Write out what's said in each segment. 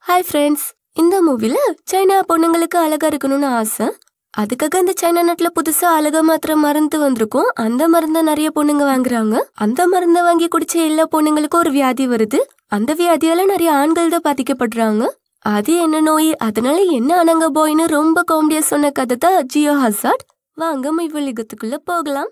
hi friends இந்த மூவில China பொண்ணுங்களுக்கு அழகா இருக்கணும்னு ஆசை அதுக்காக இந்த சைனா நாட்டுல புதுசா அழகா மாத்திர மருந்து வந்திருக்கும் அந்த மருந்த நிறைய பொண்ணுங்க வாங்குறாங்க அந்த மருந்த வாங்கி குடிச்ச எல்லா பொண்ணுங்களுக்கும் ஒரு வியாதி வருது அந்த வியாதியால நிறைய ஆண்கள் தான் பாதிக்கப்படுறாங்க அது என்ன நோய் அதனால என்ன அனங்க போயின்னு ரொம்ப காமெடியா சொன்ன கதை தான் ஜியோ ஹசார்ட் வாங்க மைவலிகத்துக்குள்ள போகலாம்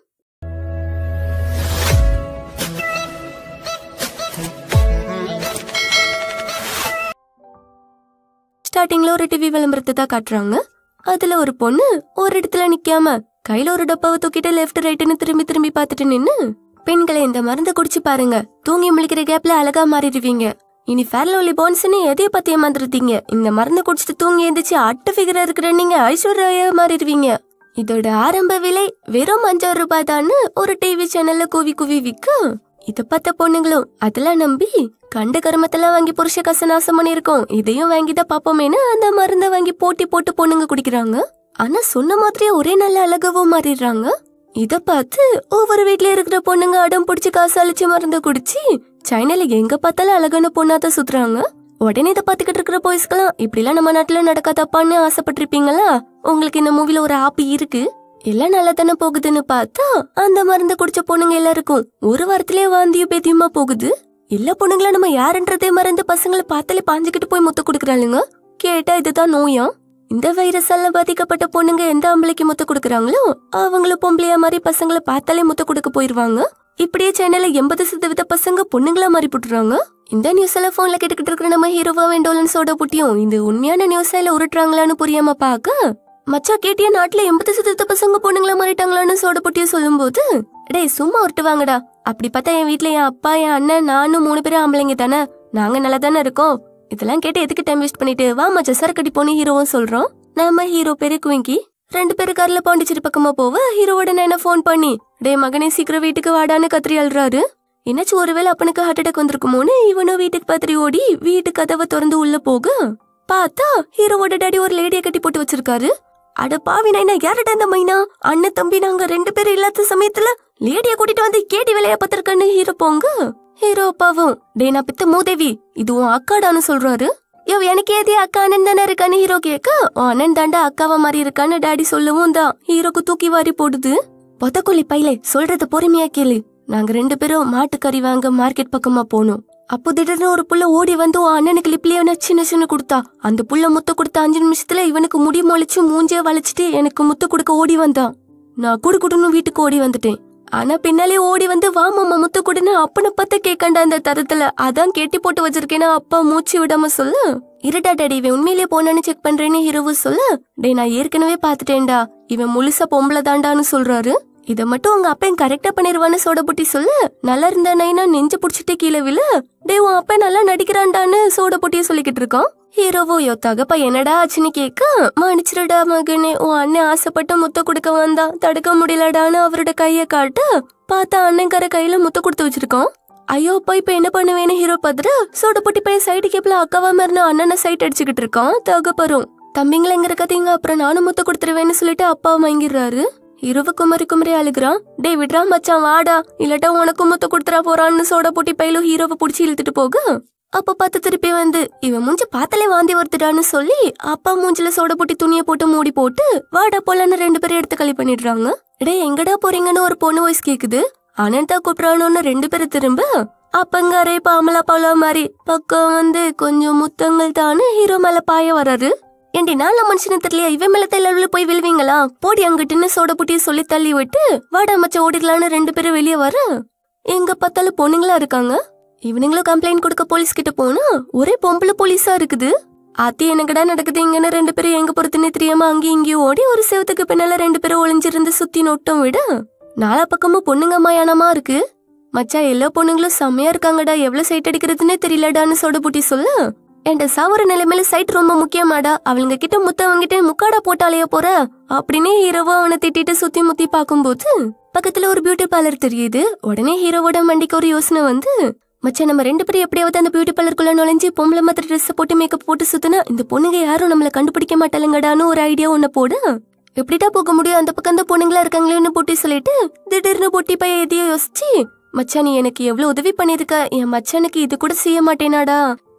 ஸ்டார்டிங்ல ஒரு டிவி விளம்பரத்தை தான் காட்டுறாங்க அதுல ஒரு பொண்ணு ஒரு இடத்துல நிக்காம கையில ஒரு டப்பாவை தூக்கிட்டு லெஃப்ட் ரைட்னு திரும்பி திரும்பி பார்த்துட்டு நின்னு பெண்களை இந்த மருந்தை குடிச்சு பாருங்க தூங்கி முழிக்கிற கேப்ல அழகா மாறிடுவீங்க இனி ஃபேர்லோலி பான்ஸ்னு எதைய பத்தி ஏமாந்துருத்தீங்க இந்த மருந்தை குடிச்சிட்டு தூங்கி எந்திரிச்சு அட்ட ஃபிகரா இருக்கிற நீங்க ஐஸ்வர்யா மாறிடுவீங்க இதோட ஆரம்ப விலை வெறும் அஞ்சாறு ரூபாய் தான்னு ஒரு டிவி சேனல்ல கூவி கூவி விக்கும் இத பார்த்த பொண்ணுங்களும் அதெல்லாம் நம்பி கண்ட கருமத்தெல்லாம் வாங்கி புருஷ காசு நாசம் பண்ணிருக்கோம் இதையும் வாங்கிதான் பாப்போமேனு அந்த மருந்தை வாங்கி போட்டி போட்டு பொண்ணுங்க குடிக்கிறாங்க ஆனா சொன்ன மாதிரியே ஒரே நல்ல அழகாவும் மாறிடுறாங்க இத பார்த்து ஒவ்வொரு வீட்ல இருக்கிற பொண்ணுங்க அடம் பிடிச்சு காசு அழிச்சு மருந்து குடிச்சு சைனால எங்க பார்த்தாலும் அழகான பொண்ணாதான் சுத்துறாங்க உடனே இதை பாத்துக்கிட்டு இருக்கிற பாய்ஸ்க்கெல்லாம் இப்படிலாம் நம்ம நாட்டுல நடக்காதப்பான்னு ஆசைப்பட்டிருப்பீங்களா உங்களுக்கு இந்த மூவில ஒரு ஆப் இருக்கு எல்லாம் நல்லா தானே போகுதுன்னு பார்த்தா அந்த மருந்து குடிச்ச பொண்ணுங்க எல்லாருக்கும் ஒரு வாரத்திலே வாந்தியும் பேத்தியுமா போகுது எல்லா பொண்ணுங்களும் நம்ம யாருன்றதே மறந்து பசங்களை பார்த்தாலே பாஞ்சுக்கிட்டு போய் முத்த கொடுக்குறாளுங்க கேட்டா இதுதான் நோயா இந்த வைரஸால பாதிக்கப்பட்ட பொண்ணுங்க எந்த ஆம்பளைக்கு முத்த கொடுக்குறாங்களோ அவங்களும் பொம்பளையா மாதிரி பசங்களை பார்த்தாலே முத்த கொடுக்க போயிருவாங்க இப்படியே சேனல்ல எண்பது சதவீத பசங்க பொண்ணுங்களா மாறி போட்டுறாங்க இந்த நியூஸ் எல்லாம் போன்ல கேட்டுக்கிட்டு இருக்கிற நம்ம ஹீரோவா வேண்டோலன் சோட புட்டியும் இது உண்மையான நியூஸ் இல்ல உருட்டுறாங்களான்னு புரியாம பாக்க மச்சா கேட்டிய நாட்டுல எண்பது சதவீத பசங்க பொண்ணுங்களா மாறிட்டாங்களான்னு சோட புட்டியும் சொல்லும்போது டேய் சும்மா உருட்டுவாங்கடா அப்படி பார்த்தா என் வீட்ல என் அப்பா என் அண்ணன் நானும் மூணு பேரும் ஆம்பளைங்க தானே நாங்க நல்லா தானே இருக்கோம் இதெல்லாம் கேட்டு எதுக்கு டைம் வேஸ்ட் பண்ணிட்டு வா மச்சா சரக்கடி போன ஹீரோவும் சொல்றோம் நம்ம ஹீரோ பேரு குவிங்கி ரெண்டு பேரும் கார்ல பாண்டிச்சேரி பக்கமா போவ ஹீரோவோட என்ன ஃபோன் பண்ணி டேய் மகனே சீக்கிரம் வீட்டுக்கு வாடான்னு கத்திரி அழுறாரு என்னாச்சும் ஒருவேளை அப்பனுக்கு ஹார்ட் அட்டாக் வந்திருக்குமோன்னு இவனும் வீட்டுக்கு பத்திரி ஓடி வீட்டு கதவை திறந்து உள்ள போக பார்த்தா ஹீரோவோட டாடி ஒரு லேடிய கட்டி போட்டு வச்சிருக்காரு அட பாவி நைனா யாருடா அந்த மைனா அண்ணன் தம்பி நாங்க ரெண்டு பேரும் இல்லாத சமயத்துல லேடிய கூட்டிட்டு வந்து கேடி வேலைய பார்த்திருக்கன்னு ஹீரோ போங்க ஹீரோ அப்பாவும் டே நான் பித்த மூதேவி இது உன் அக்காடான்னு சொல்றாரு யோ எனக்கு ஏதே அக்கா அண்ணன் தானே இருக்கான்னு ஹீரோ கேட்க உன் அண்ணன் தாண்டா அக்காவா மாதிரி இருக்கான்னு டாடி சொல்லவும் தான் ஹீரோக்கு தூக்கி வாரி போடுது பொத்தக்கொல்லி பைலே சொல்றத பொறுமையா கேளு நாங்க ரெண்டு பேரும் மாட்டுக்கறி வாங்க மார்க்கெட் பக்கமா போனோம் அப்போ திடீர்னு ஒரு புள்ள ஓடி வந்து உன் அண்ணனுக்கு லிப்லயே சின்ன சின்ன கொடுத்தா அந்த புள்ள முத்த கொடுத்த அஞ்சு நிமிஷத்துல இவனுக்கு முடி மொழிச்சு மூஞ்சே வளைச்சிட்டு எனக்கு முத்த கொடுக்க ஓடி வந்தான் நான் குடு குடுன்னு வீட்டுக்கு ஓடி வந்துட்டேன் ஆனா பின்னாலே ஓடி வந்து வா மாமா முத்த கொடுன்னு அப்பனை பத்த கேட்கண்டா அந்த தரத்துல அதான் கெட்டி போட்டு வச்சிருக்கேன்னா அப்பா மூச்சு விடாம சொல்லு இருடா டாடி இவன் உண்மையிலேயே போனான்னு செக் பண்றேன்னு ஹீரோவு சொல்லு டேய் நான் ஏற்கனவே பாத்துட்டேன்டா இவன் முழுசா பொம்பளை தாண்டான்னு சொல்றாரு இத மட்டும் உங்க அப்பன் கரெக்டா பண்ணிருவான்னு சோட புட்டி சொல்லு நல்லா இருந்தானா நெஞ்சு புடிச்சிட்டு கீழே விழ டேய் உன் அப்பன் நல்லா நடிக்கிறான்டான்னு சோட புட்டிய சொல்லிக்கிட்டு இருக்கான் ஹீரோவோ யோ தகப்பா என்னடா ஆச்சுன்னு கேட்க மன்னிச்சிருடா மகனே உன் அண்ணன் ஆசைப்பட்டு முத்த கொடுக்க வந்தா தடுக்க முடியலடான்னு அவரோட கைய காட்ட பார்த்தா அண்ணன்கார கையில முத்த கொடுத்து வச்சிருக்கான் ஐயோ அப்பா இப்ப என்ன பண்ணுவேன்னு ஹீரோ பத்திர சோட புட்டி பையன் சைடு கேப்ல அக்காவா மாறின அண்ணனை சைட் அடிச்சுக்கிட்டு இருக்கான் தகப்பரும் தம்பிங்கள எங்க இருக்காதீங்க அப்புறம் நானும் முத்த கொடுத்துருவேன்னு சொல்லிட்டு அப்பா வாங்கிடுறாரு இரவு குமரி குமரி அழுகுறான் டே விட்றா மச்சான் வாடா இல்லட்டா உனக்கும் முத்த கொடுத்துறா போறான்னு சோட போட்டி பையிலும் ஹீரோவை புடிச்சு இழுத்துட்டு போக அப்ப பார்த்து திருப்பி வந்து இவன் மூஞ்சி பார்த்தாலே வாந்தி வருதுடான்னு சொல்லி அப்பா மூஞ்சில சோட போட்டி துணியை போட்டு மூடி போட்டு வாடா போலன்னு ரெண்டு பேரும் எடுத்து களி பண்ணிடுறாங்க டே எங்கடா போறீங்கன்னு ஒரு பொண்ணு வாய்ஸ் கேக்குது அனன் தான் கூப்பிடறானு ரெண்டு பேரும் திரும்ப அப்பங்காரே பாமலா பாலா மாதிரி பக்கம் வந்து கொஞ்சம் முத்தங்கள் தானு ஹீரோ மேல பாய வராரு ஏண்டி நல்ல மனுஷனு தெரியலையா இவன் மேல தெரியல போய் விழுவீங்களா போடி அங்கிட்டுன்னு சோட புட்டிய சொல்லி தள்ளி விட்டு வாடா மச்ச ஓடிடலான்னு ரெண்டு பேரும் வெளியே வர எங்க பார்த்தாலும் பொண்ணுங்களா இருக்காங்க இவனுங்களும் கம்ப்ளைண்ட் கொடுக்க போலீஸ் கிட்ட போனா ஒரே பொம்பளை போலீஸா இருக்குது ஆத்தி எனக்குடா நடக்குது இங்கன்னு ரெண்டு பேரும் எங்க பொறுத்துன்னு தெரியாம அங்கேயும் இங்கேயும் ஓடி ஒரு செவத்துக்கு பின்னால ரெண்டு பேரும் ஒளிஞ்சிருந்து சுத்தி நொட்டம் விட நாலா பக்கமும் பொண்ணுங்க மயானமா இருக்கு மச்சா எல்லா பொண்ணுங்களும் செம்மையா இருக்காங்கடா எவ்வளவு சைட் அடிக்கிறதுனே தெரியலடான்னு சொட புட்டி சொல்ல என்ட சாவர நிலைமையில சைட் ரொம்ப முக்கியமாடா அவளுங்க கிட்ட முத்த வாங்கிட்டு முக்காடா போட்டாலேயே போற அப்படின்னே ஹீரோவா அவனை திட்டிட்டு சுத்தி முத்தி பாக்கும்போது பக்கத்துல ஒரு பியூட்டி பார்லர் தெரியுது உடனே ஹீரோவோட மண்டிக்கு ஒரு யோசனை வந்து மச்சான் நம்ம ரெண்டு பேரும் எப்படியாவது அந்த பியூட்டி பார்லருக்குள்ள நுழைஞ்சு பொம்பளை மாத்திர ட்ரெஸ் போட்டு மேக்கப் போட்டு சுத்தினா இந்த பொண்ணுங்க யாரும் நம்மள கண்டுபிடிக்க மாட்டாளுங்கடான்னு ஒரு ஐடியா ஒண்ணு போடு எப்படிடா போக முடியும் அந்த பக்கம் அந்த பொண்ணுங்களா இருக்காங்களேன்னு போட்டி சொல்லிட்டு திடீர்னு பொட்டி பைய எதையோ யோசிச்சு மச்சான் நீ எனக்கு எவ்வளவு உதவி பண்ணிருக்க என் மச்சானுக்கு இது கூட செய்ய மாட்டேனாடா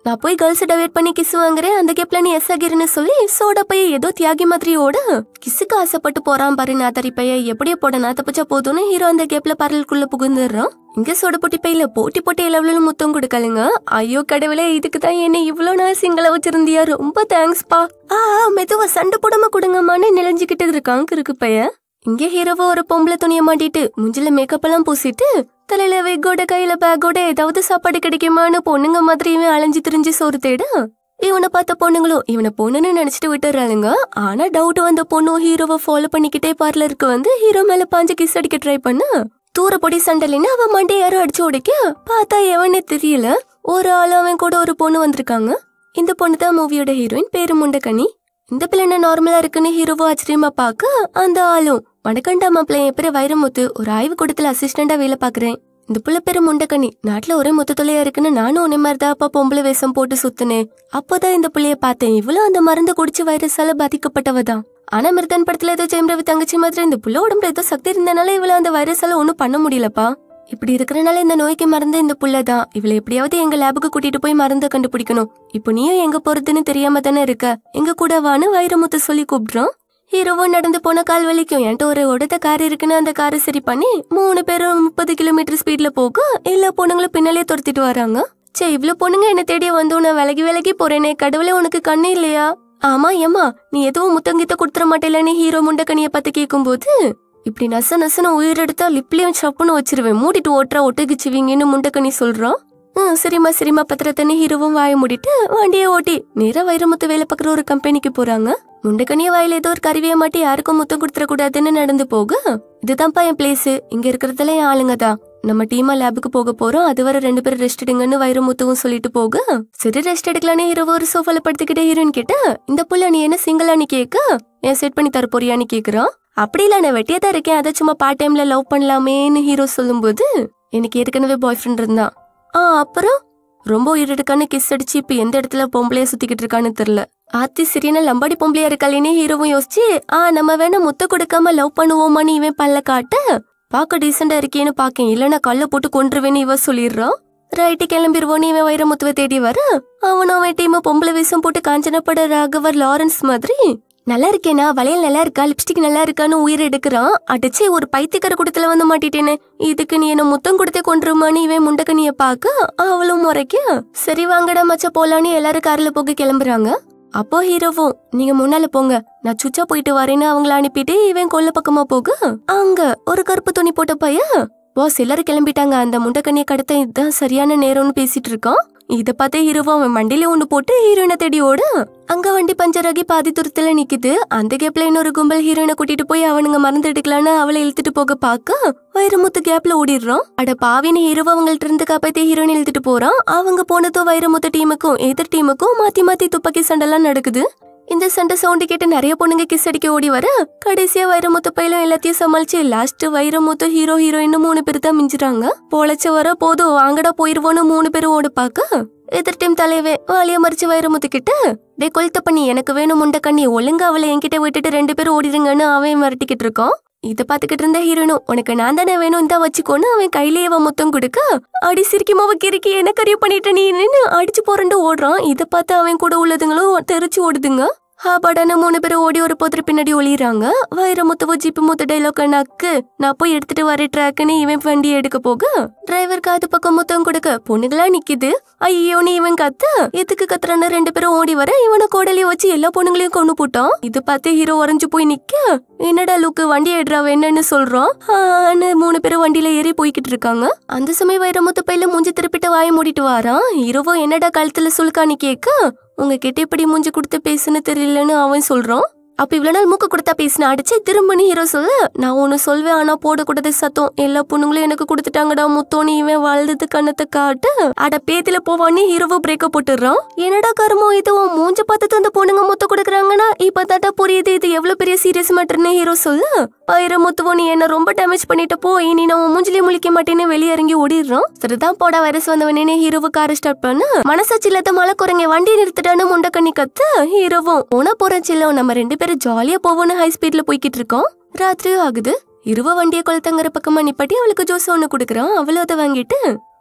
நான் போய் கேர்ள்ஸ் டவேட் பண்ணி கிஸ் வாங்குறேன் அந்த கேப்ல நீ எஸ் ஆகிருன்னு சொல்லி சோடா பைய ஏதோ தியாகி மாதிரியோட கிஸ்ஸுக்கு ஆசைப்பட்டு போறான் பாரு நாத்தரி பைய எப்படியோ போட நாத்த பச்சா போதும்னு ஹீரோ அந்த கேப்ல பரலுக்குள்ள புகுந்துடுறான் இங்க சோட போட்டி பையில போட்டி போட்டி எவ்வளவு முத்தம் கொடுக்கலுங்க ஐயோ கடவுளே இதுக்கு தான் என்ன இவ்வளவு நாள் சிங்கள வச்சிருந்தியா ரொம்ப தேங்க்ஸ்பா ஆ ஆ, மெதுவா சண்டை போடாம கொடுங்கம்மான்னு நிலைஞ்சுக்கிட்டு இருக்கான் கிறுக்கு பையன் இங்க ஹீரோவா ஒரு பொம்பளை துணிய மாட்டிட்டு முஞ்சில மேக்கப் எல்லாம் பூசிட்டு தலையில வெக்கோட கையில பேக்கோட ஏதாவது சாப்பாடு கிடைக்குமான்னு பொண்ணுங்க மாதிரி இவன் அலைஞ்சு திரிஞ்சு சோறு தேட இவனை பார்த்த பொண்ணுங்களும் இவனை பொண்ணுன்னு நினைச்சிட்டு விட்டுறாளுங்க ஆனா டவுட் வந்த பொண்ணும் ஹீரோவை ஃபாலோ பண்ணிக்கிட்டே பார்லருக்கு வந்து ஹீரோ மேல பாஞ்சு கிஸ் அடிக்க ட்ரை பண்ண தூர பொடி சண்டலின்னு அவன் மண்டை யாரும் அடிச்சு உடைக்க பார்த்தா எவனே தெரியல ஒரு ஆள் அவன் கூட ஒரு பொண்ணு வந்திருக்காங்க இந்த பொண்ணு தான் மூவியோட ஹீரோயின் பேரு முண்டக்கனி இந்த பிள்ளை என்ன நார்மலா இருக்குன்னு ஹீரோவோ ஆச்சரியமா பார்க்க அந்த ஆளும் வடக்கண்டா மாப்பிள்ளை என் பேரு வைரமுத்து ஒரு ஆய்வு கூடத்துல அசிஸ்டண்டா வேலை பாக்குறேன் இந்த புள்ள பேரு முண்டக்கனி நாட்டுல ஒரே மொத்த தொலையா இருக்குன்னு நானும் உன்னை மாதிரி தான் அப்பா பொம்பளை வேஷம் போட்டு சுத்துனேன் அப்போதான் இந்த புள்ளைய பார்த்தேன் இவ்வளவு அந்த மருந்து குடிச்சு வைரஸால பாதிக்கப்பட்டவ தான் ஆனா மிருதன் படத்துல ஏதோ ஜெயம் ரவி தங்கச்சி மாதிரி இந்த புள்ள உடம்புல ஏதோ சக்தி இருந்தனால இவ்வளவு அந்த வைரஸால ஒன்னும் பண்ண முடியலப்பா இப்படி இருக்கறனால இந்த நோய்க்கு மருந்து இந்த புள்ள தான் இவளை எப்படியாவது எங்க லேபுக்கு கூட்டிட்டு போய் மருந்து கண்டுபிடிக்கணும் இப்போ நீயும் எங்க போறதுன்னு தெரியாம தானே இருக்க எங்க கூட வான்னு வைரமுத்து சொல்லி கூப்பிடுறான் ஹீரோவும் நடந்து போன கால் வலிக்கும் என்கிட்ட ஒரு உடத்த கார் இருக்குன்னு அந்த காரை சரி பண்ணி மூணு பேரும் முப்பது கிலோமீட்டர் ஸ்பீட்ல போக எல்லா பொண்ணுங்களும் பின்னாலே துரத்திட்டு வராங்க சே இவ்ளோ பொண்ணுங்க என்ன தேடி வந்து நான் விலகி விலகி போறேனே கடவுளே உனக்கு கண்ணு இல்லையா ஆமா ஏமா நீ எதுவும் முத்தங்கித்த கொடுத்துட மாட்டேலன்னு ஹீரோ முண்டக்கனிய பத்தி கேட்கும்போது இப்படி நச நசன உயிரெடுத்தா லிப்லயும் சப்புன்னு வச்சிருவேன் மூடிட்டு ஓட்டுறா ஒட்டகிச்சுவீங்கன்னு முண்டக்கனி சொல்றான் ம் சரிம்மா சரிம்மா பத்திரத்தனி ஹீரோவும் வாய மூடிட்டு வண்டியை ஓட்டி நேரா வைரமுத்து வேலை பார்க்குற ஒரு கம்பெனிக்கு போறாங்க முண்டக்கனிய வாயில ஏதோ ஒரு கருவியை மாட்டி யாருக்கும் முத்தம் கொடுத்துட கூடாதுன்னு நடந்து போக இதுதான்ப்பா என் பிளேஸ் இங்க இருக்கிறதுல என் ஆளுங்க தான் நம்ம டீமா லேபுக்கு போக போறோம் அது வரை ரெண்டு பேரும் ரெஸ்ட் எடுங்கன்னு வைரமுத்துவும் சொல்லிட்டு போக சரி ரெஸ்ட் எடுக்கலான்னு ஹீரோ ஒரு சோஃபால படுத்துக்கிட்டே ஹீரோயின் கேட்டா இந்த புள்ள நீ என்ன சிங்கிளான்னு கேட்க ஏன் செட் பண்ணி தர போறியான்னு கேக்குறான் அப்படி இல்ல நான் வெட்டியா தான் இருக்கேன் அதை சும்மா பார்ட் டைம்ல லவ் பண்ணலாமேன்னு ஹீரோ சொல்லும்போது எனக்கு ஏற்கனவே பாய் ஃப்ரெண்ட் இருந்தான் ஆ அப்புறம் ரொம்ப உயிரிடுக்கான்னு கிஸ் அடிச்சு இப்ப எந்த இடத்துல பொம்பளைய சுத்திக்கிட்டு இருக்கான்னு தெரியல ஆத்தி சிறியன லம்பாடி பொம்பளையா இருக்காளேன்னு ஹீரோவும் யோசிச்சு ஆ நம்ம வேணா முத்த கொடுக்காம லவ் பண்ணுவோமான்னு இவன் பல்ல காட்ட பார்க்க டீசெண்டா இருக்கேன்னு பாக்கேன் இல்லைன்னா கல்ல போட்டு கொன்றுவேன்னு இவ சொல்லிடுறான் ரைட்டு கிளம்பிடுவோன்னு இவன் வைரமுத்துவ தேடி வர அவனும் அவன் டீம பொம்பளை வேஷம் போட்டு காஞ்சனப்பட ராகவர் லாரன்ஸ் மாதிரி நல்லா இருக்கேனா வளையல் நல்லா இருக்கா லிப்ஸ்டிக் நல்லா இருக்கான்னு உயிர் எடுக்கிறான் அடிச்சே ஒரு பைத்தியக்கார கூடத்துல வந்து மாட்டிட்டேனே இதுக்கு நீ என்ன முத்தம் கொடுத்தே கொண்டுருமான்னு இவன் முண்டக்கனிய பார்க்க அவளும் முறைக்க சரி வாங்கடா மச்ச போலான்னு எல்லாரும் கார்ல போக கிளம்புறாங்க அப்போ ஹீரோவும் நீங்க முன்னால போங்க நான் சுச்சா போயிட்டு வரேன்னு அவங்கள அனுப்பிட்டு இவன் கொல்ல பக்கமா போக அங்க ஒரு கருப்பு துணி போட்ட பையன் பாஸ் எல்லாரும் கிளம்பிட்டாங்க அந்த முண்டக்கண்ணிய கடத்த இதுதான் சரியான நேரம்னு பேசிட்டு இருக்கான் இத பார்த்தே ஹீரோவும் அவன் மண்டியில ஒண்ணு போட்டு ஹீரோயினை தேடி ஓட அங்க வண்டி பஞ்சர் ஆகி பாதி தூரத்துல நிக்குது அந்த கேப்ல இன்னொரு கும்பல் ஹீரோயினை கூட்டிட்டு போய் அவனுங்க மறந்து எடுக்கலான்னு அவளை இழுத்துட்டு போக பார்க்க வைரமுத்து கேப்ல ஓடிடுறான் அட பாவின்னு ஹீரோ அவங்கள்ட்ட இருந்து காப்பாத்தி ஹீரோயின் இழுத்துட்டு போறான் அவங்க போனதும் வைரமுத்து டீமுக்கும் எதிர் டீமுக்கும் மாத்தி மாத்தி துப்பாக்கி சண்டைலாம் நடக்குது இந்த சண்டை சவுண்டு கேட்டு நிறைய பொண்ணுங்க கிஸ் அடிக்க ஓடி வர கடைசியா வைரமுத்து பையிலும் எல்லாத்தையும் சமாளிச்சு லாஸ்ட் வைரமுத்து ஹீரோ ஹீரோயின் மூணு பேர் தான் மிஞ்சுறாங்க பொழைச்சு வர போதும் வாங்கடா போயிருவோன்னு மூணு பேரும் ஓடு பார்க்க எதிர் டீம் தலைவே வாலிய மறிச்சு வைரமுத்து கிட்ட டே கொளுத்த பண்ணி எனக்கு வேணும் முண்டை கண்ணி ஒழுங்கா அவளை என்கிட்ட விட்டுட்டு ரெண்டு பேரும் ஓடிடுங்கன்னு அவன் மிரட்டிக்கிட்டு இருக்கான் இத பாத்துக்கிட்டு இருந்த ஹீரோனும் உனக்கு நான் தானே வேணும் இந்த வச்சுக்கோன்னு அவன் கையிலேயே அவன் முத்தம் கொடுக்க அடி சிரிக்குமாவ கிறுக்கி என்ன கரிய பண்ணிட்ட நீ அடிச்சு போறண்டு ஓடுறான் இத பார்த்து அவன் கூட உள்ளதுங்களும் தெரிச்சு ஓடுதுங்க ஹாபாடான மூணு பேரும் ஓடி ஒரு போத்திர பின்னாடி ஒளியறாங்க வைரமுத்துவோ ஜிப்பு முத்து டைலாக் நக்கு நான் போய் எடுத்துட்டு வர ட்ராக்குன்னு இவன் வண்டி எடுக்க போக டிரைவர் காது பக்கம் முத்தம் கொடுக்க பொண்ணுங்களா நிக்குது ஐயோன்னு இவன் கத்த எதுக்கு கத்துறான்னு ரெண்டு பேரும் ஓடி வர இவனை கோடலிய வச்சு எல்லா பொண்ணுங்களையும் கொண்டு போட்டான் இது பார்த்து ஹீரோ உறைஞ்சு போய் நிக்க என்னடா லுக்கு வண்டி எடுறா என்னன்னு சொல்றான் ஆன்னு மூணு பேரும் வண்டியில ஏறி போய்கிட்டு இருக்காங்க அந்த சமயம் வைரமுத்து பையில மூஞ்சி திருப்பிட்டு வாய மூடிட்டு வாரான் ஹீரோவோ என்னடா கழுத்துல சுல்கானி கேட்க உங்ககிட்ட எப்படி மூஞ்சி கொடுத்து பேசுன்னு தெரியலன்னு அவன் சொல்றான் அப்ப இவ்வளவு நாள் மூக்கு கொடுத்தா பேசின அடிச்சு திரும்பன்னு ஹீரோ சொல்ல நான் ஒன்னு சொல்வேன் ஆனா போடக்கூடாது சத்தம் எல்லா பொண்ணுங்களும் எனக்கு கொடுத்துட்டாங்கடா முத்தோன்னு இவன் வாழ்ந்தது கண்ணத்தை காட்டு அட பேத்தில போவான்னு ஹீரோவை பிரேக்கப் போட்டுடுறான் என்னடா கருமோ இது உன் மூஞ்ச பார்த்துட்டு அந்த பொண்ணுங்க முத்த கொடுக்குறாங்கன்னா இப்ப தாட்டா புரியுது இது எவ்வளவு பெரிய சீரியஸ் மேட்டர்னு ஹீரோ சொல்ல பயிர முத்துவோ நீ என்ன ரொம்ப டேமேஜ் பண்ணிட்ட போ இனி நான் உன் மூஞ்சிலே முழிக்க மாட்டேன்னு வெளியே இறங்கி ஓடிடுறான் சரிதான் போடா வைரஸ் வந்தவனே ஹீரோவை கார் ஸ்டார்ட் பண்ண மனசாட்சி இல்லாத மலை குறைங்க வண்டி நிறுத்திட்டான்னு முண்டக்கண்ணி கத்து ஹீரோவும் போனா போறேன் சில்லம் நம்ம ரெண்டு பேரும் ஜாலியா போவோம்னு ஹை ஸ்பீட்ல போய்கிட்டு இருக்கோம் ராத்திரியும் ஆகுது இருவ வண்டியை கொளுத்தங்கிற பக்கமா நிப்பாட்டி அவளுக்கு ஜூஸ் ஒண்ணு குடுக்கறான் அவளும் அதை வாங்கிட்டு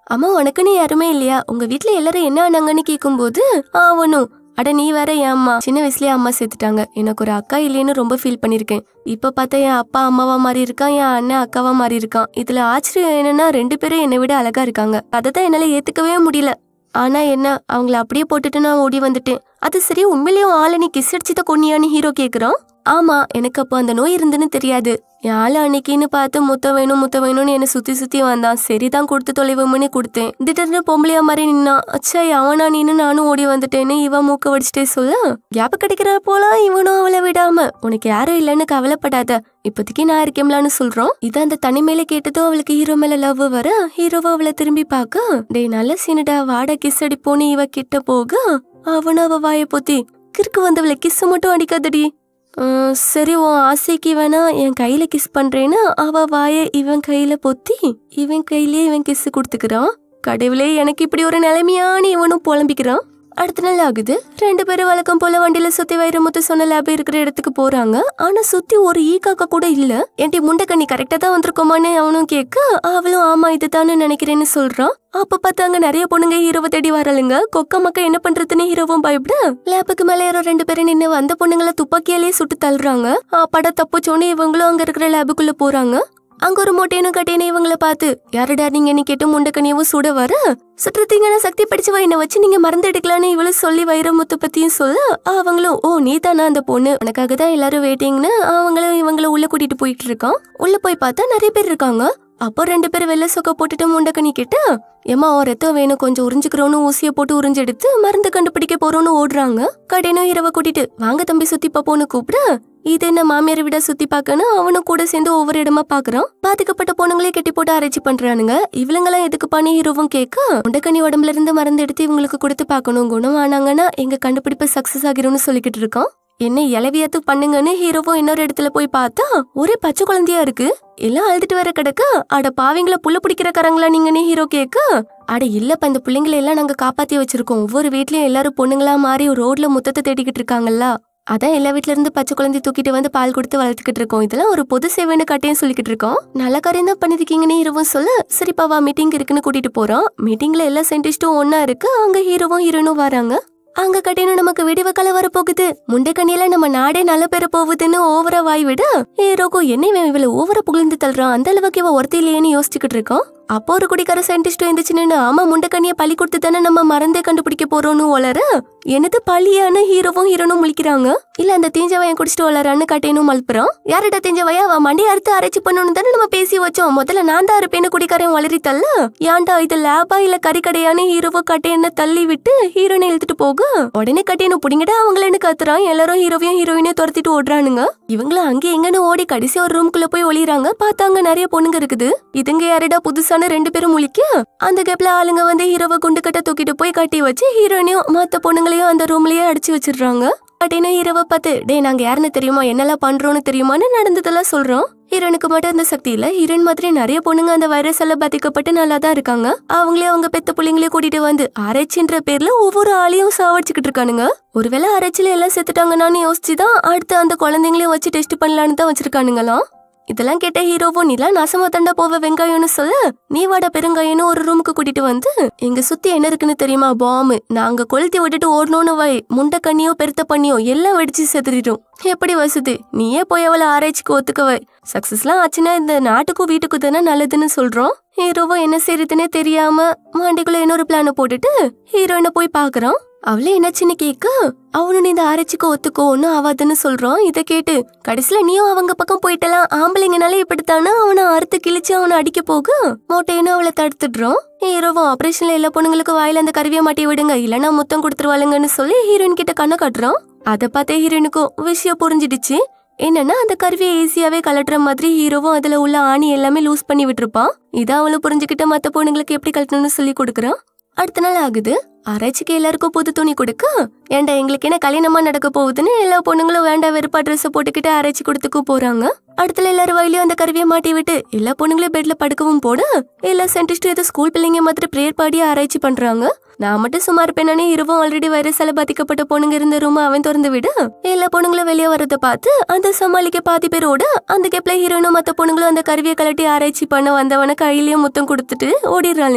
அம்மா உனக்குன்னு யாருமே இல்லையா உங்க வீட்ல எல்லாரும் என்ன ஆனாங்கன்னு கேக்கும்போது அவனும் அட நீ வேற என் அம்மா சின்ன வயசுலயே அம்மா சேர்த்துட்டாங்க எனக்கு ஒரு அக்கா இல்லைன்னு ரொம்ப ஃபீல் பண்ணிருக்கேன் இப்ப பார்த்தா என் அப்பா அம்மாவா மாறி இருக்கான் என் அண்ணன் அக்காவா மாறி இருக்கான் இதுல ஆச்சரியம் என்னன்னா ரெண்டு பேரும் என்னை விட அழகா இருக்காங்க அதை தான் என்னால ஏத்துக்கவே முடியல ஆனா என்ன அவங்கள அப்படியே போட்டுட்டு நான் ஓடி வந்துட்டேன் அது சரி உண்மையிலேயும் ஆளை நீ கிஸ் அடிச்சுத கொன்னியான்னு ஹீரோ கேக்குறான் ஆமா எனக்கு அப்போ அந்த நோய் இருந்துன்னு தெரியாது என் ஆளு அன்னைக்குன்னு பார்த்து முத்தம் வேணும் முத்தம் வேணும்னு என்னை சுத்தி சுத்தி வந்தான் சரிதான் கொடுத்து தொலைவுமனே கொடுத்தேன் திடீர்னு பொம்பளையா மாதிரி நின்னான் அச்சா அவனா நீனு நானும் ஓடி வந்துட்டேன்னு இவன் மூக்க வடிச்சிட்டே சொல்ல கேப் கிடைக்கிற போலாம் இவனும் அவளை விடாம உனக்கு யாரும் இல்லைன்னு கவலைப்படாத இப்போதைக்கு நான் இருக்கேம்லான்னு சொல்றோம் இது அந்த தனிமையில கேட்டதும் அவளுக்கு ஹீரோ மேல லவ் வர ஹீரோவை அவளை திரும்பி பார்க்க டேய் நல்ல சீனுடா வாடா கிஸ் அடிப்போன்னு இவ கிட்ட போக அவனும் அவ வாயை பொத்தி கிறுக்கு வந்தவளை கிஸ் மட்டும் அடிக்காதடி "உம், சரி உன் ஆசைக்கு வேணா என் கையில கிஸ் பண்றேன்னு அவ வாய இவன் கையில பொத்தி இவன் கையிலேயே இவன் கிஸ் கொடுத்துக்கிறான் கடவுளே எனக்கு இப்படி ஒரு நிலைமையான்னு இவனும் புலம்பிக்கிறான் அடுத்த நாள் ஆகுது ரெண்டு பேரும் வழக்கம் போல வண்டியில சுத்தி வைரமுத்து சொன்ன லேப் இருக்கிற இடத்துக்கு போறாங்க ஆனா சுத்தி ஒரு ஈ காக்கா கூட இல்ல என்டி முண்டைக்கண்ணி கரெக்டா தான் வந்திருக்கோமான்னு அவனும் கேட்க அவளும் ஆமா இதுதான்னு நினைக்கிறேன்னு சொல்றான் அப்ப பார்த்தா அங்க நிறைய பொண்ணுங்க ஹீரோவை தேடி வரலுங்க கொக்க மக்க என்ன பண்றதுன்னு ஹீரோவும் பயப்பட லேப்புக்கு மேல யாரோ ரெண்டு பேரும் நின்னு வந்த பொண்ணுங்கள துப்பாக்கியாலேயே சுட்டு தள்ளுறாங்க பட தப்புச்சோன்னு இவங்களும் அங்க இருக்கிற லேபுக்குள்ள போறாங்க அங்க ஒரு மொட்டையனும் கட்டையனும் இவங்கள பார்த்து யாருடா நீங்கன்னு கேட்டு முண்டக்கனியவும் சுட வர சுற்றுத்தீங்கன்னா சக்தி படிச்சவா என்னை வச்சு நீங்க மறந்து எடுக்கலான்னு இவளும் சொல்லி வைரமுத்து பத்தியும் சொல்ல அவங்களும் ஓ நீ தானா அந்த பொண்ணு உனக்காக தான் எல்லாரும் வெயிட்டிங்னு அவங்களும் இவங்கள உள்ள கூட்டிட்டு போயிட்டு இருக்கான் உள்ள போய் பார்த்தா நிறைய பேர் இருக்காங்க அப்போ ரெண்டு பேரும் வெள்ளை சொக்க போட்டுட்டு முண்டக்கனி கிட்ட ஏமா அவன் ரத்தம் வேணும் கொஞ்சம் உறிஞ்சுக்கிறோன்னு ஊசிய போட்டு உறிஞ்சு எடுத்து மருந்து கண்டுபிடிக்க போறோம்னு ஓடுறாங்க கடைனும் இரவ கூட்டிட்டு வாங்க தம்பி சுத்தி பாப்போன்னு கூப்பிட இது என்ன மாமியார் விட சுத்தி பார்க்கணும் அவனும் கூட சேர்ந்து ஒவ்வொரு இடமா பாக்குறான் பாதிக்கப்பட்ட பொண்ணுங்களே கெட்டி போட்டு ஆராய்ச்சி பண்றானுங்க இவளுங்கெல்லாம் எதுக்கு பண்ணி ஹீரோவும் கேட்க முண்டக்கனி உடம்புல இருந்து மருந்து எடுத்து இவங்களுக்கு கொடுத்து பார்க்கணும் குணம் ஆனாங்கன்னா எங்க கண்டுபிடிப்பு சக்சஸ் ஆகிரும்னு சொல்லிக்கிட்டு இருக்கான் என்ன இளவியாத்து பண்ணுங்கன்னு ஹீரோவும் இன்னொரு இடத்துல போய் பார்த்தா ஒரே பச்சை குழந்தையா இருக்கு எல்லாம் அழுதுட்டு வர கிடக்க அட பாவிங்கள புள்ள பிடிக்கிறக்காரங்களா நீங்கன்னு ஹீரோ கேட்க அட இல்லப்பா இந்த பிள்ளைங்களை எல்லாம் நாங்க காப்பாத்தி வச்சிருக்கோம் ஒவ்வொரு வீட்லயும் எல்லாரும் பொண்ணுங்களா மாறி ரோட்ல முத்தத்தை தேடிக்கிட்டு இருக்காங்கல்ல அதான் எல்லா வீட்ல இருந்து பச்சை குழந்தை தூக்கிட்டு வந்து பால் கொடுத்து வளர்த்துக்கிட்டு இருக்கோம் இதெல்லாம் ஒரு பொது சேவைன்னு கட்டையும் சொல்லிக்கிட்டு இருக்கோம் நல்ல காரியம் தான் பண்ணிருக்கீங்கன்னு ஹீரோவும் சொல்ல சரிப்பா வா மீட்டிங் இருக்குன்னு கூட்டிட்டு போறோம் மீட்டிங்ல எல்லா சயின்டிஸ்டும் ஒன்னா இருக்கு அங்க ஹீரோவும் ஹீரோனும் வராங்க அங்க கட்டினும் நமக்கு விடிவு கலை வரப்போகுது முண்டைக்கண்ணியில நம்ம நாடே நல்ல பெற போகுதுன்னு ஓவரா வாய் விட ஹீரோக்கோ என்ன இவன் இவள ஓவரா புகழ்ந்து தள்ளுறான் அந்த அளவுக்கு இவ ஒருத்தி இல்லையேன்னு யோசிச்சுக்கிட்டு இருக்கான் அப்போ ஒரு குடிக்கார சயின்டிஸ்டும் இருந்துச்சுன்னு ஆமா முண்டைக்கண்ணிய பழி கொடுத்து தானே நம்ம மறந்தே கண்டுபிடிக்க போறோம்னு வளர என்னது பழியான ஹீரோவும் ஹீரோனும் முழிக்கிறாங்க இல்ல அந்த தீஞ்சவன் குடிச்சிட்டு வளரான்னு கட்டையனும் மல்புறான் யார்கிட்ட தீஞ்சவையா அவன் மண்டி அறுத்து அரைச்சி பண்ணணும் தானே நம்ம பேசி வச்சோம் முதல்ல நான் தான் இருப்பேன்னு குடிக்காரன் வளரி தள்ள ஏன்டா இது லேபா இல்ல கறிக்கடையான்னு ஹீரோவோ கட்டையனை தள்ளி விட்டு ஹீரோனை இழுத்துட்டு போக உடனே கட்டையனு புடிங்கடா அவங்களன்னு கத்துறான் எல்லாரும் ஹீரோவையும் ஹீரோயினையும் துரத்திட்டு ஓடுறானுங்க இவங்களும் அங்கே எங்கன்னு ஓடி கடைசி ஒரு ரூம்குள்ள போய் ஒளிறாங்க பார்த்தாங்க நிறைய பொண்ணுங்க இருக்குது இதுங்க யாரடா புதுசான ரெண்டு பேரும் முழிக்க அந்த கேப்ல ஆளுங்க வந்து ஹீரோவை குண்டு கட்ட தூக்கிட்டு போய் கட்டி வச்சு ஹீரோயினையும் மத்த பொண்ணுங்களையும் அந்த ரூம்லயே அடிச்சு வச்சிடுறாங்க கட்டின ஹீரோவை பார்த்து டேய் நாங்க யாருன்னு தெரியுமா என்னெல்லாம் பண்றோம்னு தெரியுமான்னு நடந்ததெல்லாம் சொல்றோம் ஹீரோனுக்கு மட்டும் அந்த சக்தி இல்ல ஹீரோயின் மாதிரி நிறைய பொண்ணுங்க அந்த வைரஸால பாதிக்கப்பட்டு நல்லா தான் இருக்காங்க அவங்களே அவங்க பெத்த பிள்ளைங்களையும் கூட்டிட்டு வந்து ஆராய்ச்சின்ற பேர்ல ஒவ்வொரு ஆளையும் சாவடிச்சுக்கிட்டு இருக்கானுங்க ஒருவேளை ஆராய்ச்சியில எல்லாம் செத்துட்டாங்கன்னு யோசிச்சுதான் அடுத்து அந்த குழந்தைங்களையும் வச்சு டெஸ்ட் பண்ணலான்னு தான் வச்சிருக்கானுங்களாம் இதெல்லாம் கேட்ட ஹீரோவோ நீலாம் நாசமா தண்டா போவ வெங்காயம்னு சொல்ல நீ வாடா பெருங்காயம்னு ஒரு ரூமுக்கு கூட்டிட்டு வந்து இங்க சுத்தி என்ன இருக்குன்னு தெரியுமா பாம்பு நாங்க கொளுத்தி விட்டுட்டு ஓடணும்னு வை முண்டை கண்ணியோ பெருத்த பண்ணியோ எல்லாம் வெடிச்சு செத்துறிடும் எப்படி வசதி நீயே போய் அவளை ஆராய்ச்சிக்கு ஒத்துக்கவை சக்சஸ்லாம் ஆச்சுன்னா இந்த நாட்டுக்கும் வீட்டுக்கும் தானே நல்லதுன்னு சொல்றோம் ஹீரோவோ என்ன செய்யறதுன்னே தெரியாம மாண்டிக்குள்ள இன்னொரு பிளான போட்டுட்டு ஹீரோயினை போய் பாக்குறான் அவளே என்னாச்சுன்னு கேட்க அவனு இந்த ஆராய்ச்சிக்கு ஒத்துக்கோன்னு ஆவாதுன்னு சொல்றான் இதை கேட்டு கடைசியில நீயும் அவங்க பக்கம் போயிட்டலாம் ஆம்பளைங்கனால இப்படித்தானே அவனை அறுத்து கிழிச்சு அவனை அடிக்க போக மோட்டையனும் அவளை தடுத்துடுறான் ஹீரோவும் ஆபரேஷன்ல எல்லா பொண்ணுங்களுக்கும் வாயில அந்த கருவியை மாட்டி விடுங்க இல்லைன்னா முத்தம் கொடுத்துருவாளுங்கன்னு சொல்லி ஹீரோயின் கிட்ட கண்ணை காட்டுறான் அதை பார்த்தே ஹீரோயினுக்கும் விஷயம் புரிஞ்சிடுச்சு என்னன்னா அந்த கருவியை ஈஸியாவே கலட்டுற மாதிரி ஹீரோவும் அதுல உள்ள ஆணி எல்லாமே லூஸ் பண்ணி விட்டுருப்பான் இதை அவளும் புரிஞ்சுக்கிட்டு மத்த பொண்ணுங்களுக்கு எப்படி கழட்டணும்னு சொல்லி கொடுக்குறான் அடுத்த நாள் ஆகுது ஆராய்ச்சிக்கு எல்லாருக்கும் புது துணி கொடுக்க ஏன்டா எங்களுக்கு என்ன கல்யாணமா நடக்க போகுதுன்னு எல்லா பொண்ணுங்களும் வேண்டாம் வெறுப்பா ட்ரெஸ் போட்டுக்கிட்டு ஆராய்ச்சி கொடுத்துக்கு போறாங்க அடுத்துல எல்லாரும் வயலையும் அந்த கருவியை மாட்டி விட்டு எல்லா பொண்ணுங்களையும் பெட்ல படுக்கவும் போட எல்லா சயின்டிஸ்டும் ஏதோ ஸ்கூல் பிள்ளைங்க மாதிரி பிரேயர் பாடி ஆராய்ச்சி பண்றாங்க நான் மட்டும் சும்மா இருப்பேனே இரவும் ஆல்ரெடி வைரஸால பாதிக்கப்பட்ட பொண்ணுங்க இருந்த ரூம் அவன் திறந்து விட எல்லா பொண்ணுங்களும் வெளியே வரதை பார்த்து அந்த சமாளிக்க பாதி பேரோட அந்த கேப்ல ஹீரோனும் மத்த பொண்ணுங்களும் அந்த கருவியை கலட்டி ஆராய்ச்சி பண்ண வந்தவன கையிலயும் முத்தம் கொடுத்துட்டு ஓடிடுறாளுங்க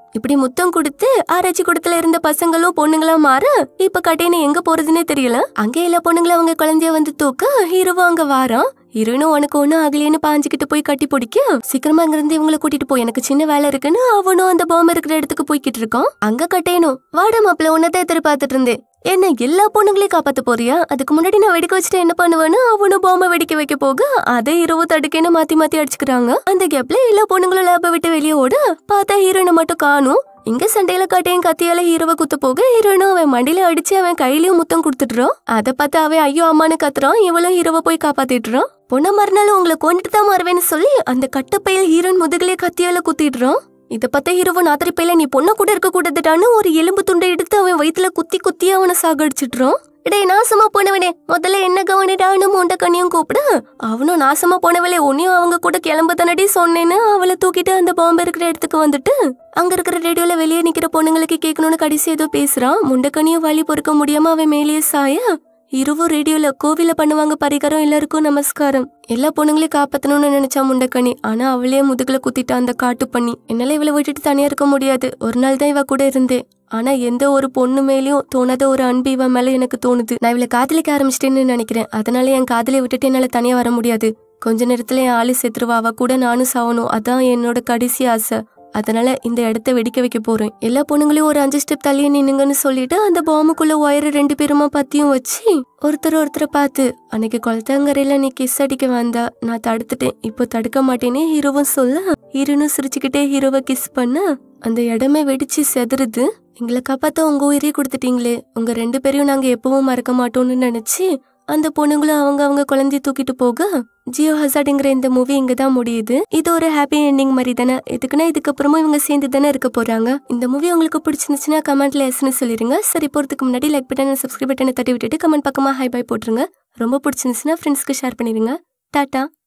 இப்படி முத்தம் கொடுத்து ஆராய்ச்சி கூடத்துல இருந்த பசங்களும் பொண்ணுங்களா மாற இப்ப கட்டையின எங்க போறதுன்னே தெரியல அங்க எல்லா பொண்ணுங்களும் அவங்க குழந்தைய வந்து தூக்க ஹீரோவும் அங்க வாரான் ஹீரோயினும் உனக்கு ஒண்ணு ஆகலையேன்னு பாஞ்சுக்கிட்டு போய் கட்டி பிடிக்க சீக்கிரமா அங்க இருந்து இவங்களை கூட்டிட்டு போய் எனக்கு சின்ன வேலை இருக்குன்னு அவனும் அந்த பாம்பு இருக்கிற இடத்துக்கு போய்கிட்டு இருக்கான் அங்க கட்டையனும் வாடா மாப்பிள்ள உன்னதான் எதிர்பார்த்துட்டு இருந்தேன் என்ன எல்லா பொண்ணுங்களையும் காப்பாத்த போறியா அதுக்கு முன்னாடி நான் வெடிக்க வச்சுட்டு என்ன பண்ணுவேன்னு அவனும் பாம்பை வெடிக்க வைக்க போக அதே இரவு தடுக்கேன்னு மாத்தி மாத்தி அடிச்சுக்கிறாங்க அந்த கேப்ல எல்லா பொண்ணுங்களும் லேப விட்டு வெளியே ஓட பார்த்தா ஹீரோயினை மட்டும் காணும் இங்க சண்டையில காட்டையும் கத்தியால ஹீரோவை குத்த போக ஹீரோயினும் அவன் மண்டியில அடிச்சு அவன் கையிலயும் முத்தம் கொடுத்துட்டுறான் அதை பார்த்து அவன் ஐயோ அம்மான்னு கத்துறான் இவளும் ஹீரோவை போய் காப்பாத்திட்டுறான் பொண்ண மறுநாள் உங்களை கொண்டுட்டு தான் மாறுவேன்னு சொல்லி அந்த கட்டப்பையில் ஹீரோயின் முதுகிலே கத்தியால குத்திடுறான் இத பார்த்த ஹீரோவை நாத்திரி பையில நீ பொண்ண கூட இருக்க கூடாதுடான்னு ஒரு எலும்பு துண்டை எடுத்து அவன் வயித்துல குத்தி குத்தி அவனை சாகடிச்சிடுறான் டேய் நாசமா போனவனே முதல்ல என்ன கவனிடான்னு மூண்ட கண்ணியும் கூப்பிட அவனும் நாசமா போனவளே உன்னையும் அவங்க கூட கிளம்ப தானடி சொன்னேன்னு அவளை தூக்கிட்டு அந்த பாம்பு இருக்கிற இடத்துக்கு வந்துட்டு அங்க இருக்கிற ரேடியோல வெளியே நிக்கிற பொண்ணுங்களுக்கு கேட்கணும்னு கடைசி ஏதோ பேசுறான் முண்டக்கனியும் வழி பொறுக்க முடியாம அவன் மேலேயே சாய இருவும் ரேடியோல கோவில பண்ணுவாங்க பரிகாரம் எல்லாருக்கும் நமஸ்காரம் எல்லா பொண்ணுங்களையும் காப்பாத்தணும்னு நினைச்சா முண்டக்கனி ஆனா அவளே முதுகுல குத்திட்டா அந்த காட்டு பண்ணி என்னால இவளை விட்டுட்டு தனியா இருக்க முடியாது ஒரு நாள் தான் இவ கூட இருந்தேன் ஆனா எந்த ஒரு பொண்ணு மேலயும் தோணாத ஒரு அன்பு இவன் மேல எனக்கு தோணுது நான் இவளை காதலிக்க ஆரம்பிச்சிட்டேன்னு நினைக்கிறேன் அதனால என் காதலை விட்டுட்டு என்னால தனியா வர முடியாது கொஞ்ச நேரத்துல என் ஆளு செத்துருவா அவ கூட நானும் சாவணும் அதான் என்னோட கடைசி ஆசை அதனால இந்த இடத்த வெடிக்க வைக்க போறேன் எல்லா பொண்ணுங்களையும் ஒரு அஞ்சு ஸ்டெப் தள்ளியே நின்னுங்கன்னு சொல்லிட்டு அந்த பாம்புக்குள்ள ஒயர ரெண்டு பேருமா பத்தியும் வச்சு ஒருத்தர் ஒருத்தரை பார்த்து அன்னைக்கு குளத்தங்கரையில நீ கிஸ் அடிக்க வந்தா நான் தடுத்துட்டேன் இப்போ தடுக்க மாட்டேனே ஹீரோவும் சொல்ல ஹீரோனும் சிரிச்சுக்கிட்டே ஹீரோவை கிஸ் பண்ண அந்த இடமே வெடிச்சு செதறுது எங்களை காப்பாத்த உங்க உயிரே கொடுத்துட்டீங்களே உங்க ரெண்டு பேரையும் நாங்க எப்பவும் மறக்க மாட்டோம்னு நினைச்சு அந்த பொண்ணுங்களும் அவங்க அவங்க குழந்தைய தூக்கிட்டு போக ஜியோ ஹசார்டுங்கிற இந்த மூவி இங்க தான் முடியுது இது ஒரு ஹாப்பி எண்டிங் மாதிரி தானே இதுக்குன்னா இதுக்கப்புறமும் இவங்க சேர்ந்து தானே இருக்க போறாங்க இந்த மூவி உங்களுக்கு பிடிச்சிருந்துச்சுன்னா கமெண்ட்ல எஸ்னு சொல்லிருங்க சரி போறதுக்கு முன்னாடி லைக் பட்டன் சப்ஸ்கிரைப் பட்டனை தட்டி விட்டுட்டு கமெண்ட் பக்கமா ஹை பை போட்டுருங்க ரொம்ப பிடிச்சிருந்துச்சுன்னா ஃப்ரெண்ட்ஸ்க்கு ஷேர் பண்ணிருங்க டாட்டா